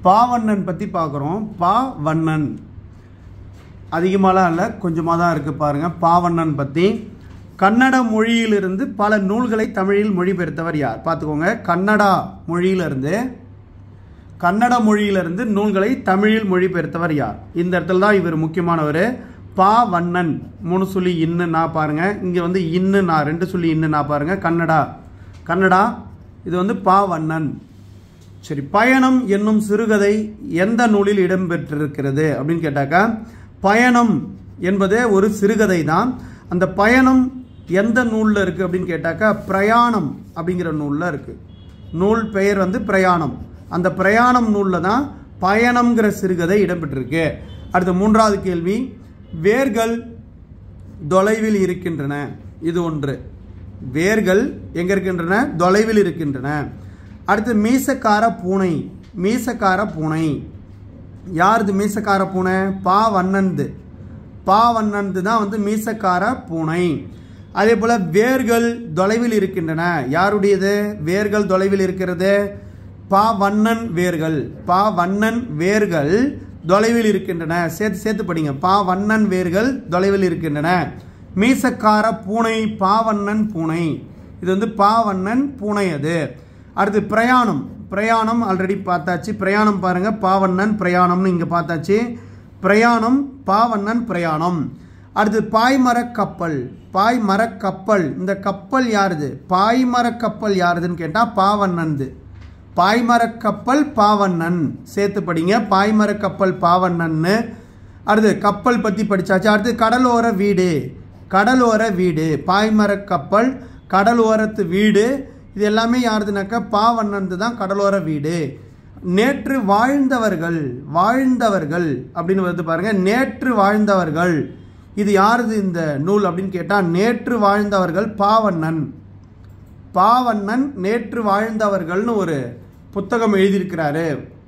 பாவண்ணன் பற்றி பார்க்குறோம் பா வண்ணன் அதிகமாலாம் இல்லை கொஞ்சமாக தான் இருக்குது பாருங்கள் பாவண்ணன் பற்றி கன்னட மொழியிலிருந்து பல நூல்களை தமிழில் மொழிபெயர்த்தவர் யார் பார்த்துக்கோங்க கன்னடா மொழியிலிருந்து கன்னட மொழியிலிருந்து நூல்களை தமிழில் மொழிபெயர்த்தவர் யார் இந்த இடத்துல தான் இவர் முக்கியமானவர் பா வண்ணன் மூணு சொல்லி இன்னு நான் பாருங்க இங்கே வந்து இன்னு நான் ரெண்டு சொல்லி இன்னு நான் பாருங்க கன்னடா கன்னடா இது வந்து பா வண்ணன் சரி பயணம் என்னும் சிறுகதை எந்த நூலில் இடம்பெற்றிருக்கிறது அப்படின்னு கேட்டாக்கா பயணம் என்பதே ஒரு சிறுகதை தான் அந்த பயணம் எந்த நூலில் இருக்குது அப்படின்னு கேட்டாக்கா பிரயாணம் அப்படிங்கிற நூலில் இருக்குது நூல் பெயர் வந்து பிரயாணம் அந்த பிரயாணம் நூலில் தான் பயணம்ங்கிற சிறுகதை இடம்பெற்றிருக்கு அடுத்த மூன்றாவது கேள்வி வேர்கள் தொலைவில் இருக்கின்றன இது ஒன்று வேர்கள் எங்க இருக்கின்றன தொலைவில் இருக்கின்றன அடுத்து மீசக்கார பூனை மீசக்கார பூனை யாருது மீசக்கார பூனை பா வண்ணன்து பா வண்ணன்து தான் வந்து மீசக்கார பூனை அதே போல வேர்கள் தொலைவில் இருக்கின்றன யாருடையது வேர்கள் தொலைவில் இருக்கிறது பா வண்ணன் வேர்கள் பா வண்ணன் வேர்கள் தொலைவில் இருக்கின்றன சேர்த்து சேர்த்து படிங்க பா வண்ணன் வேர்கள் தொலைவில் இருக்கின்றன மீசக்கார பூனை பாவண்ணன் பூனை இது வந்து பாவண்ணன் பூனை அது அடுத்து பிரயாணம் பிரயாணம் ஆல்ரெடி பார்த்தாச்சு பிரயாணம் பாருங்க பாவண்ணன் பிரயாணம்னு இங்க பார்த்தாச்சு பிரயாணம் பாவண்ணன் பிரயாணம் அடுத்து பாய்மரக் கப்பல் பாய்மரக் கப்பல் இந்த கப்பல் யாருது பாய்மரக் கப்பல் யாருதுன்னு கேட்டால் பாவண்ணன்து பாய்மரக் கப்பல் பாவண்ணன் சேர்த்து படிங்க பாய்மரக் கப்பல் பாவண்ணன்னு அடுத்து கப்பல் பற்றி படிச்சாச்சு அடுத்து கடலோர வீடு கடலோர வீடு பாய்மரக் கப்பல் கடலோரத்து வீடு இது எல்லாமே யாருதுனாக்கா பாவண்ணன்து தான் கடலோர வீடு நேற்று வாழ்ந்தவர்கள் வாழ்ந்தவர்கள் அப்படின்னு வருது பாருங்க நேற்று வாழ்ந்தவர்கள் இது யாருது இந்த நூல் அப்படின்னு கேட்டால் நேற்று வாழ்ந்தவர்கள் பாவண்ணன் பாவண்ணன் நேற்று வாழ்ந்தவர்கள்னு ஒரு புத்தகம் எழுதியிருக்கிறாரு